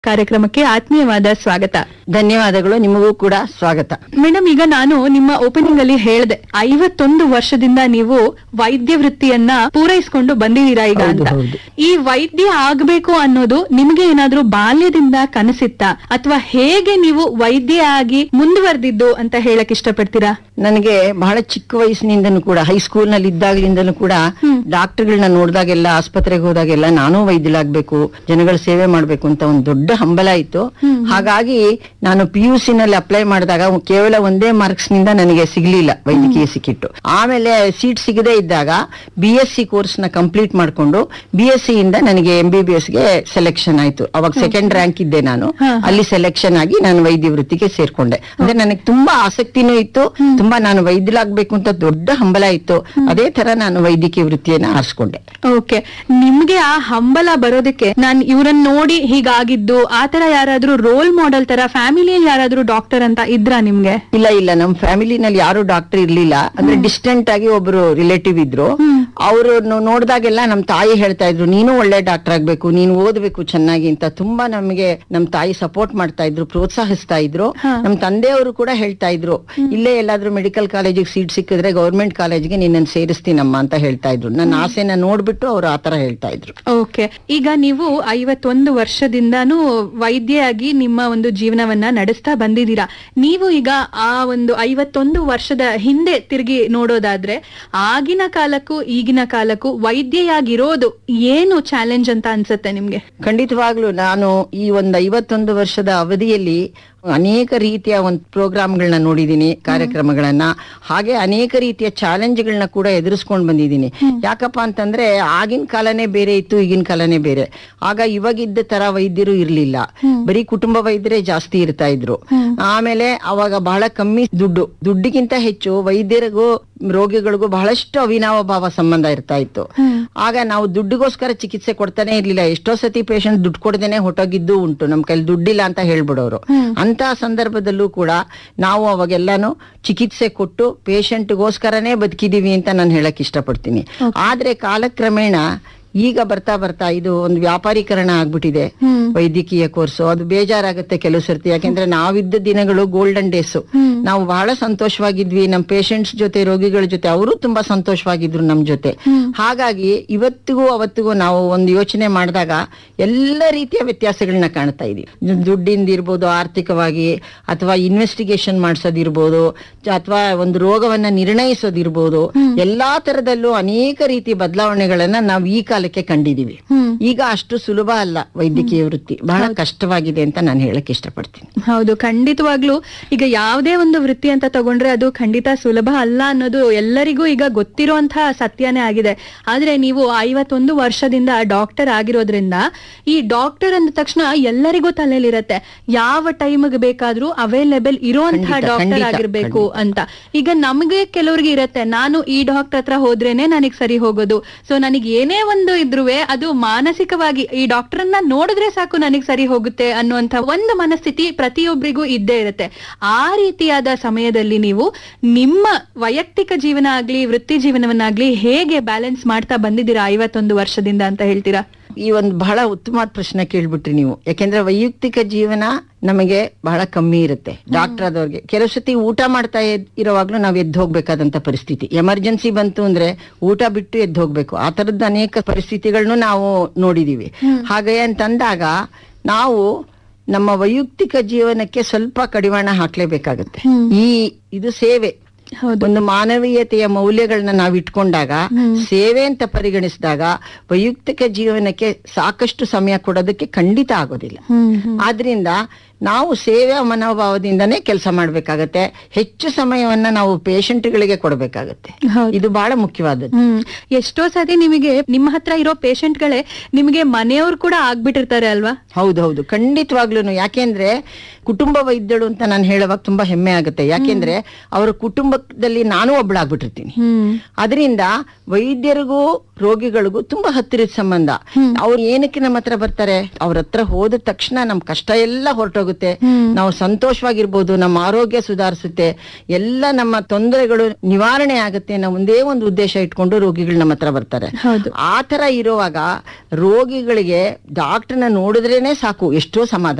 ಕಾರ್ಯಕ್ರಮಕ್ಕೆ ಆತ್ಮೀಯವಾದ ಸ್ವಾಗತ ಧನ್ಯವಾದಗಳು ನಿಮಗೂ ಕೂಡ ಸ್ವಾಗತ ಮೇಡಮ್ ಈಗ ನಾನು ನಿಮ್ಮ ಓಪನಿಂಗ್ ಅಲ್ಲಿ ಹೇಳ್ದೆ ಐವತ್ತೊಂದು ವರ್ಷದಿಂದ ನೀವು ವೈದ್ಯ ವೃತ್ತಿಯನ್ನ ಪೂರೈಸಿಕೊಂಡು ಬಂದಿದ್ದೀರಾ ಈಗ ಹೌದು, ಅಂತ ಹೌದು. ಈ ವೈದ್ಯ ಆಗ್ಬೇಕು ಅನ್ನೋದು ನಿಮ್ಗೆ ಏನಾದ್ರೂ ಬಾಲ್ಯದಿಂದ ಕನಸಿತ್ತಾ ಅಥವಾ ಹೇಗೆ ನೀವು ವೈದ್ಯ ಆಗಿ ಮುಂದುವರೆದಿದ್ದು ಅಂತ ಹೇಳಕ್ ಇಷ್ಟಪಡ್ತೀರಾ ನನಗೆ ಬಹಳ ಚಿಕ್ಕ ವಯಸ್ಸಿನಿಂದನೂ ಕೂಡ ಹೈಸ್ಕೂಲ್ ನಲ್ಲಿ ಇದ್ದಾಗಲಿಂದನೂ ಕೂಡ ಡಾಕ್ಟರ್ಗಳನ್ನ ನೋಡಿದಾಗೆಲ್ಲ ಆಸ್ಪತ್ರೆಗೆ ಹೋದಾಗೆಲ್ಲ ನಾನು ವೈದ್ಯಲಾಗ್ಬೇಕು ಜನಗಳ ಸೇವೆ ಮಾಡ್ಬೇಕು ಅಂತ ಒಂದು ದೊಡ್ಡ ಹಂಬಲ ಇತ್ತು ಹಾಗಾಗಿ ನಾನು ಪಿ ಯು ಸಿ ನಲ್ಲಿ ಅಪ್ಲೈ ಮಾಡಿದಾಗ ಕೇವಲ ಒಂದೇ ಮಾರ್ಕ್ಸ್ ನಿಂದ ನನಗೆ ಸಿಗ್ಲಿಲ್ಲ ವೈದ್ಯಕೀಯ ಸಿಕ್ಕಿತ್ತು ಆಮೇಲೆ ಸೀಟ್ ಸಿಗದೇ ಇದ್ದಾಗ ಬಿ ಎಸ್ ಸಿ ಕೋರ್ಸ್ ನ ಕಂಪ್ಲೀಟ್ ಮಾಡ್ಕೊಂಡು ಬಿ ಎಸ್ ಸಿ ಇಂದ ನನಗೆ ಎಂ ಬಿ ಬಿ ಎಸ್ ಗೆ ಸೆಲೆಕ್ಷನ್ ಆಯ್ತು ಅವಾಗ ಸೆಕೆಂಡ್ ರ್ಯಾಂಕ್ ಇದ್ದೆ ನಾನು ಅಲ್ಲಿ ಸೆಲೆಕ್ಷನ್ ಆಗಿ ನಾನು ವೈದ್ಯ ವೃತ್ತಿಗೆ ಸೇರ್ಕೊಂಡೆ ಅಂದ್ರೆ ನನಗೆ ತುಂಬಾ ಆಸಕ್ತಿನೂ ಇತ್ತು ತುಂಬಾ ನಾನು ವೈದ್ಯಲಾಗ್ಬೇಕು ಅಂತ ದೊಡ್ಡ ಹಂಬಲ ಇತ್ತು ಅದೇ ತರ ನಾನು ವೈದ್ಯಕೀಯ ವೃತ್ತಿಯನ್ನ ಆರಿಸ್ಕೊಂಡೆ ಓಕೆ ನಿಮ್ಗೆ ಆ ಹಂಬಲ ಬರೋದಕ್ಕೆ ನಾನ್ ಇವ್ರನ್ನ ನೋಡಿ ಹೀಗಾಗಿದ್ದು ಆತರ ಯಾರಾದ್ರೂ ರೋಲ್ ಮಾಡೆಲ್ ತರ ಫ್ಯಾಮಿಲಿಯಲ್ಲಿ ಯಾರಾದ್ರೂ ಡಾಕ್ಟರ್ ಅಂತ ಇದ್ರಾ ನಿಮ್ಗೆ ಇಲ್ಲ ಇಲ್ಲ ನಮ್ ಫ್ಯಾಮಿಲಿನಲ್ಲಿ ಯಾರು ಡಾಕ್ಟರ್ ಇರ್ಲಿಲ್ಲ ಅಂದ್ರೆ ಡಿಸ್ಟೆಂಟ್ ಆಗಿ ಒಬ್ರು ರಿಲೇಟಿವ್ ಇದ್ರು ಅವರು ನೋಡಿದಾಗೆಲ್ಲ ನಮ್ ತಾಯಿ ಹೇಳ್ತಾ ಇದ್ರು ನೀನು ಒಳ್ಳೆ ಡಾಕ್ಟರ್ ಆಗ್ಬೇಕು ನೀನು ಓದ್ಬೇಕು ಚೆನ್ನಾಗಿ ಅಂತ ತುಂಬಾ ನಮಗೆ ನಮ್ ತಾಯಿ ಸಪೋರ್ಟ್ ಮಾಡ್ತಾ ಇದ್ರು ಪ್ರೋತ್ಸಾಹಿಸ್ತಾ ಇದ್ರು ನಮ್ ತಂದೆಯವರು ಕೂಡ ಹೇಳ್ತಾ ಇದ್ರು ಇಲ್ಲೇ ಎಲ್ಲಾದ್ರೂ ಮೆಡಿಕಲ್ ಕಾಲೇಜಿಗೆ ಸೀಟ್ ಸಿಕ್ಕಿದ್ರೆ ಗೌರ್ಮೆಂಟ್ ಕಾಲೇಜ್ಗೆ ನಿನ್ನನ್ನು ಸೇರಿಸ್ತೀನಮ್ಮ ಅಂತ ಹೇಳ್ತಾ ಇದ್ರು ನನ್ನ ಆಸೆನ ನೋಡ್ಬಿಟ್ಟು ಅವ್ರು ಆತರ ಹೇಳ್ತಾ ಇದ್ರು ಓಕೆ ಈಗ ನೀವು ಐವತ್ತೊಂದು ವರ್ಷದಿಂದಾನು ವೈದ್ಯೆಯಾಗಿ ನಿಮ್ಮ ಒಂದು ಜೀವನವನ್ನ ನಡೆಸ್ತಾ ಬಂದಿದ್ದೀರಾ ನೀವು ಈಗ ಆ ಒಂದು ಐವತ್ತೊಂದು ವರ್ಷದ ಹಿಂದೆ ತಿರುಗಿ ನೋಡೋದಾದ್ರೆ ಆಗಿನ ಕಾಲಕ್ಕೂ ಈಗಿನ ಕಾಲಕ್ಕೂ ವೈದ್ಯೆಯಾಗಿರೋದು ಏನು ಚಾಲೆಂಜ್ ಅಂತ ಅನ್ಸುತ್ತೆ ನಿಮ್ಗೆ ಖಂಡಿತವಾಗ್ಲೂ ನಾನು ಈ ಒಂದು ಐವತ್ತೊಂದು ವರ್ಷದ ಅವಧಿಯಲ್ಲಿ ಅನೇಕ ರೀತಿಯ ಒಂದು ಪ್ರೋಗ್ರಾಮ್ಗಳನ್ನ ನೋಡಿದೀನಿ ಕಾರ್ಯಕ್ರಮಗಳನ್ನ ಹಾಗೆ ಅನೇಕ ರೀತಿಯ ಚಾಲೆಂಜ್ಗಳನ್ನ ಕೂಡ ಎದುರಿಸ್ಕೊಂಡು ಬಂದಿದ್ದೀನಿ ಯಾಕಪ್ಪ ಅಂತಂದ್ರೆ ಆಗಿನ ಕಾಲನೇ ಬೇರೆ ಇತ್ತು ಈಗಿನ ಕಾಲನೇ ಬೇರೆ ಆಗ ಇವಾಗಿದ್ದ ತರ ವೈದ್ಯರು ಇರ್ಲಿಲ್ಲ ಬರೀ ಕುಟುಂಬ ವೈದ್ಯರೇ ಜಾಸ್ತಿ ಇರ್ತಾ ಇದ್ರು ಆಮೇಲೆ ಅವಾಗ ಬಹಳ ಕಮ್ಮಿ ದುಡ್ಡು ದುಡ್ಡಿಗಿಂತ ಹೆಚ್ಚು ವೈದ್ಯರಿಗೂ ರೋಗಿಗಳಿಗೂ ಬಹಳಷ್ಟು ಅವಿನಾವ ಭಾವ ಸಂಬಂಧ ಇರ್ತಾ ಇತ್ತು ಆಗ ನಾವು ದುಡ್ಡಿಗೋಸ್ಕರ ಚಿಕಿತ್ಸೆ ಕೊಡ್ತಾನೆ ಇರ್ಲಿಲ್ಲ ಎಷ್ಟೋ ಸತಿ ಪೇಷಂಟ್ ದುಡ್ಡು ಕೊಡದೇನೆ ಹೊಟ್ಟೋಗಿದ್ದು ಉಂಟು ನಮ್ ಕೈಲಿ ದುಡ್ಡಿಲ್ಲ ಅಂತ ಹೇಳ್ಬಿಡೋರು ಅಂತ ಸಂದರ್ಭದಲ್ಲೂ ಕೂಡ ನಾವು ಅವಾಗೆಲ್ಲಾನು ಚಿಕಿತ್ಸೆ ಕೊಟ್ಟು ಪೇಷಂಟ್ಗೋಸ್ಕರನೇ ಬದುಕಿದೀವಿ ಅಂತ ನಾನು ಹೇಳಕ್ ಇಷ್ಟಪಡ್ತೀನಿ ಆದ್ರೆ ಕಾಲಕ್ರಮೇಣ ಈಗ ಬರ್ತಾ ಬರ್ತಾ ಇದು ಒಂದು ವ್ಯಾಪಾರೀಕರಣ ಆಗ್ಬಿಟ್ಟಿದೆ ವೈದ್ಯಕೀಯ ಕೋರ್ಸು ಅದು ಬೇಜಾರಾಗುತ್ತೆ ಕೆಲವು ಸರ್ತಿ ಯಾಕೆಂದ್ರೆ ನಾವಿದ್ದ ದಿನಗಳು ಗೋಲ್ಡನ್ ಡೇಸ್ ನಾವು ಬಹಳ ಸಂತೋಷವಾಗಿದ್ವಿ ನಮ್ಮ ಪೇಷಂಟ್ಸ್ ಜೊತೆ ರೋಗಿಗಳ ಜೊತೆ ಅವರು ತುಂಬಾ ಸಂತೋಷವಾಗಿದ್ರು ನಮ್ ಜೊತೆ ಹಾಗಾಗಿ ಇವತ್ತಿಗೂ ಅವತ್ತಿಗೂ ನಾವು ಒಂದು ಯೋಚನೆ ಮಾಡಿದಾಗ ಎಲ್ಲ ರೀತಿಯ ವ್ಯತ್ಯಾಸಗಳನ್ನ ಕಾಣ್ತಾ ಇದೀವಿ ದುಡ್ಡಿಂದ ಇರ್ಬೋದು ಆರ್ಥಿಕವಾಗಿ ಅಥವಾ ಇನ್ವೆಸ್ಟಿಗೇಷನ್ ಮಾಡಿಸೋದಿರ್ಬೋದು ಅಥವಾ ಒಂದು ರೋಗವನ್ನ ನಿರ್ಣಯಿಸೋದಿರ್ಬೋದು ಎಲ್ಲಾ ತರದಲ್ಲೂ ಅನೇಕ ರೀತಿಯ ಬದಲಾವಣೆಗಳನ್ನ ನಾವು ಈ ಕಾಲಕ್ಕೆ ಕಂಡಿದೀವಿ ಈಗ ಅಷ್ಟು ಸುಲಭ ಅಲ್ಲ ವೈದ್ಯಕೀಯ ವೃತ್ತಿ ಬಹಳ ಕಷ್ಟವಾಗಿದೆ ಅಂತ ನಾನು ಹೇಳಕ್ ಇಷ್ಟಪಡ್ತೀನಿ ಹೌದು ಖಂಡಿತವಾಗ್ಲೂ ಈಗ ಯಾವುದೇ ಒಂದು ವೃತ್ತಿ ಅಂತ ತಗೊಂಡ್ರೆ ಅದು ಖಂಡಿತ ಸುಲಭ ಅಲ್ಲ ಅನ್ನೋದು ಎಲ್ಲರಿಗೂ ಈಗ ಗೊತ್ತಿರುವಂತಹ ಸತ್ಯನೇ ಆಗಿದೆ ಆದ್ರೆ ನೀವು ಐವತ್ತೊಂದು ವರ್ಷದಿಂದ ಡಾಕ್ಟರ್ ಆಗಿರೋದ್ರಿಂದ ಈ ಡಾಕ್ಟರ್ ಅಂದ ತಕ್ಷಣ ಎಲ್ಲರಿಗೂ ತಲೆಯಲ್ಲಿರತ್ತೆ ಯಾವ ಟೈಮ್ಗೆ ಬೇಕಾದ್ರೂ ಅವೈಲೇಬಲ್ ಇರುವಂತಹ ಖಂಡಿತ, ಡಾಕ್ಟರ್ ಖಂಡಿತ, ಆಗಿರ್ಬೇಕು ಅಂತ ಈಗ ನಮಗೆ ಕೆಲವ್ರಿಗೆ ಇರತ್ತೆ ನಾನು ಈ ಡಾಕ್ಟರ್ ಹತ್ರ ಹೋದ್ರೇನೆ ನನಗ್ ಸರಿ ಹೋಗೋದು ಸೊ ನನಗೆ ಏನೇ ಒಂದು ಇದ್ರುವೆ ಅದು ಮಾನಸಿಕವಾಗಿ ಈ ಡಾಕ್ಟರ್ನ ನೋಡಿದ್ರೆ ಸಾಕು ನನಗ್ ಸರಿ ಹೋಗುತ್ತೆ ಅನ್ನುವಂತ ಒಂದು ಮನಸ್ಥಿತಿ ಪ್ರತಿಯೊಬ್ಬರಿಗೂ ಇದ್ದೇ ಇರುತ್ತೆ ಆ ರೀತಿಯಾದ ಸಮಯದಲ್ಲಿ ನೀವು ನಿಮ್ಮ ವೈಯಕ್ತಿಕ ಜೀವನ ಆಗ್ಲಿ ವೃತ್ತಿ ಜೀವನವನ್ನಾಗ್ಲಿ ಹೇಗೆ ಬ್ಯಾಲೆನ್ಸ್ ಮಾಡ್ತಾ ಬಂದಿದ್ದೀರಾ ಐವತ್ತೊಂದು ವರ್ಷದಿಂದ ಅಂತ ಹೇಳ್ತೀರಾ ಈ ಒಂದು ಬಹಳ ಉತ್ತಮವಾದ ಪ್ರಶ್ನೆ ಕೇಳ್ಬಿಟ್ರಿ ನೀವು ಯಾಕೆಂದ್ರೆ ವೈಯಕ್ತಿಕ ಜೀವನ ನಮಗೆ ಬಹಳ ಕಮ್ಮಿ ಇರುತ್ತೆ ಡಾಕ್ಟರ್ ಆದವ್ರಿಗೆ ಕೆಲವು ಸತಿ ಊಟ ಮಾಡ್ತಾ ಇದ್- ಇರೋವಾಗ್ಲೂ ನಾವು ಎದ್ದು ಹೋಗ್ಬೇಕಾದಂತ ಪರಿಸ್ಥಿತಿ ಎಮರ್ಜೆನ್ಸಿ ಬಂತು ಅಂದ್ರೆ ಊಟ ಬಿಟ್ಟು ಎದ್ದು ಹೋಗ್ಬೇಕು ಆ ತರದ್ದು ಅನೇಕ ಪರಿಸ್ಥಿತಿಗಳನ್ನು ನಾವು ನೋಡಿದೀವಿ ಹಾಗೆ ಅಂತಂದಾಗ ನಾವು ನಮ್ಮ ವೈಯಕ್ತಿಕ ಜೀವನಕ್ಕೆ ಸ್ವಲ್ಪ ಕಡಿವಾಣ ಹಾಕ್ಲೇಬೇಕಾಗುತ್ತೆ ಈ ಇದು ಸೇವೆ ಹೌದು ಒಂದು ಮಾನವೀಯತೆಯ ಮೌಲ್ಯಗಳನ್ನ ನಾವು ಇಟ್ಕೊಂಡಾಗ ಸೇವೆ ಅಂತ ಪರಿಗಣಿಸಿದಾಗ ವೈಯಕ್ತಿಕ ಜೀವನಕ್ಕೆ ಸಾಕಷ್ಟು ಸಮಯ ಕೊಡೋದಕ್ಕೆ ಖಂಡಿತ ಆಗೋದಿಲ್ಲ ಆದ್ರಿಂದ ನಾವು ಸೇವೆ ಮನೋಭಾವದಿಂದನೇ ಕೆಲಸ ಮಾಡ್ಬೇಕಾಗತ್ತೆ ಹೆಚ್ಚು ಸಮಯವನ್ನ ನಾವು ಪೇಷಂಟ್ಗಳಿಗೆ ಕೊಡಬೇಕಾಗತ್ತೆ ಹೌದು. ಇದು ಬಹಳ ಮುಖ್ಯವಾದದ್ದು ಹ್ಮ್ ಎಷ್ಟೋ ಸತಿ ನಿಮಗೆ ನಿಮ್ಮ ಹತ್ರ ಇರೋ ಪೇಷಂಟ್ಗಳೇ ನಿಮಗೆ ಮನೆಯವ್ರು ಕೂಡ ಆಗ್ಬಿಟ್ಟಿರ್ತಾರೆ ಅಲ್ವಾ ಹೌದು ಹೌದು ಖಂಡಿತವಾಗ್ಲೂ ಯಾಕೆಂದ್ರೆ ಕುಟುಂಬ ವೈದ್ಯರು ಅಂತ ನಾನು ಹೇಳುವಾಗ ತುಂಬಾ ಹೆಮ್ಮೆ ಆಗುತ್ತೆ ಯಾಕೆಂದ್ರೆ ಅವರ ಕುಟುಂಬ ಕುಟುಂಬದಲ್ಲಿ ನಾನು ಒಬ್ಬಳಾಗ್ಬಿಟ್ಟಿರ್ತೀನಿ ಹ್ಮ್ ಅದರಿಂದ ವೈದ್ಯರಿಗೂ ರೋಗಿಗಳಿಗೂ ತುಂಬಾ ಹತ್ತಿರದ ಸಂಬಂಧ ಅವ್ರು ಏನಕ್ಕೆ ನಮ್ಮ ಹತ್ರ ಬರ್ತಾರೆ ಅವ್ರ ಹತ್ರ ಹೋದ ತಕ್ಷಣ ನಮ್ ಕಷ್ಟ ಎಲ್ಲ ಹೊರಟೋಗುತ್ತೆ ನಾವು ಸಂತೋಷವಾಗಿರ್ಬೋದು ನಮ್ಮ ಆರೋಗ್ಯ ಸುಧಾರಿಸುತ್ತೆ ಎಲ್ಲ ನಮ್ಮ ತೊಂದರೆಗಳು ನಿವಾರಣೆ ಆಗುತ್ತೆ ನಾವು ಒಂದೇ ಒಂದು ಉದ್ದೇಶ ಇಟ್ಕೊಂಡು ರೋಗಿಗಳು ನಮ್ಮ ಹತ್ರ ಬರ್ತಾರೆ ಹೌದು ಆ ತರ ಇರುವಾಗ ರೋಗಿಗಳಿಗೆ ಡಾಕ್ಟರ್ನ ನೋಡಿದ್ರೇನೆ ಸಾಕು ಎಷ್ಟೋ ಸಮಾಧಾನ